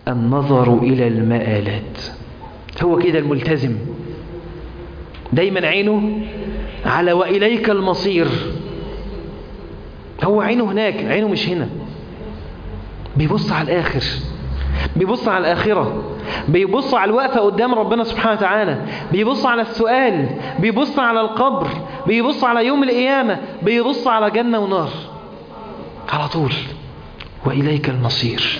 النظر إلى المآلات هو كده الملتزم دايما عينه على وإليك المصير هو عينه هناك عينه مش هنا بيبص على الآخر بيبص على الآخرة بيبص على الوقفة قدام ربنا سبحانه وتعالى بيبص على السؤال بيبص على القبر بيبص على يوم القيامة بيبص على جنة ونار على طول وإليك المصير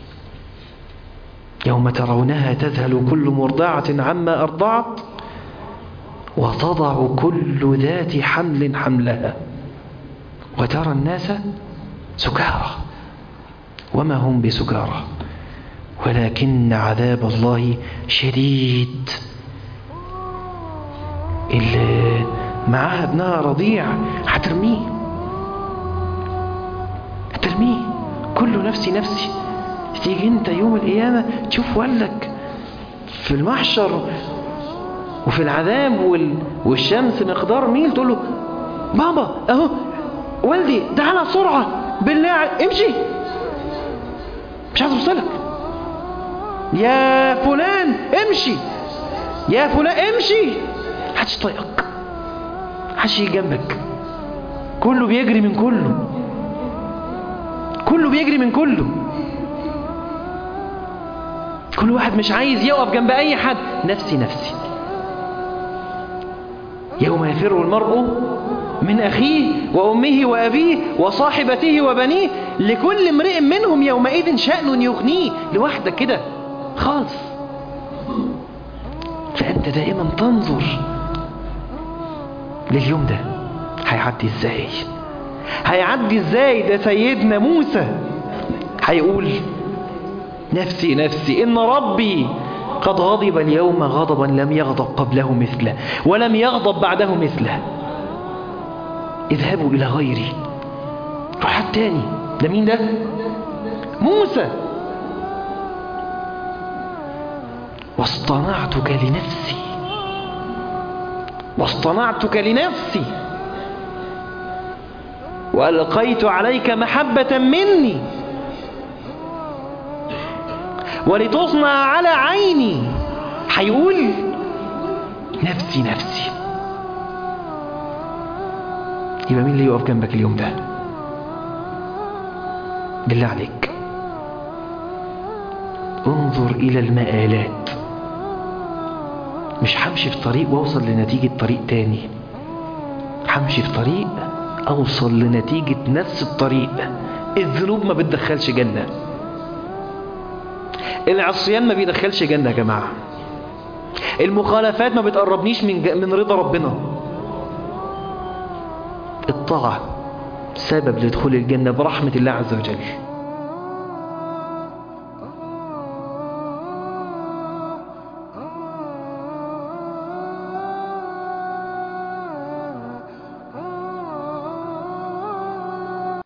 يوم ترونها تذهل كل مرضعة عما أرضعت وتضع كل ذات حمل حملها وترى الناس سكارى وما هم بسكارى ولكن عذاب الله شديد اللي معاها ابنها رضيع هترميه هترميه كله نفسي نفسي تيجي انت يوم القيامة تشوف ولك في المحشر وفي العذاب وال... والشمس مقدار ميل تقول له بابا اهو والدي تعالى بسرعة بالله امشي مش عايز اوصلك يا فلان امشي يا فلان امشي محدش طايقك محدش يجي جنبك كله بيجري من كله كله بيجري من كله كل واحد مش عايز يقف جنب اي حد نفسي نفسي يوم يفر المرء من أخيه وأمه وأبيه وصاحبته وبنيه لكل امرئ منهم يومئذ شأن يغنيه لوحدك كده خالص فأنت دائما تنظر لليوم ده هيعدي ازاي هيعدي ازاي ده سيدنا موسى هيقول نفسي نفسي إن ربي قد غضب اليوم غضبا لم يغضب قبله مثله ولم يغضب بعده مثله اذهبوا إلى غيري روح حد تاني ده مين ده موسى واصطنعتك لنفسي واصطنعتك لنفسي وألقيت عليك محبة مني ولتصنع على عيني هيقول نفسي نفسي يبقى مين اللي يقف جنبك اليوم ده بالله عليك انظر إلى المآلات مش همشي في طريق واوصل لنتيجة طريق تاني همشي في طريق اوصل لنتيجة نفس الطريق الذنوب ما بتدخلش جنة العصيان ما بيدخلش جنة يا جماعة المخالفات ما بتقربنيش من من رضا ربنا الطاعة سبب لدخول الجنة برحمة الله عز وجل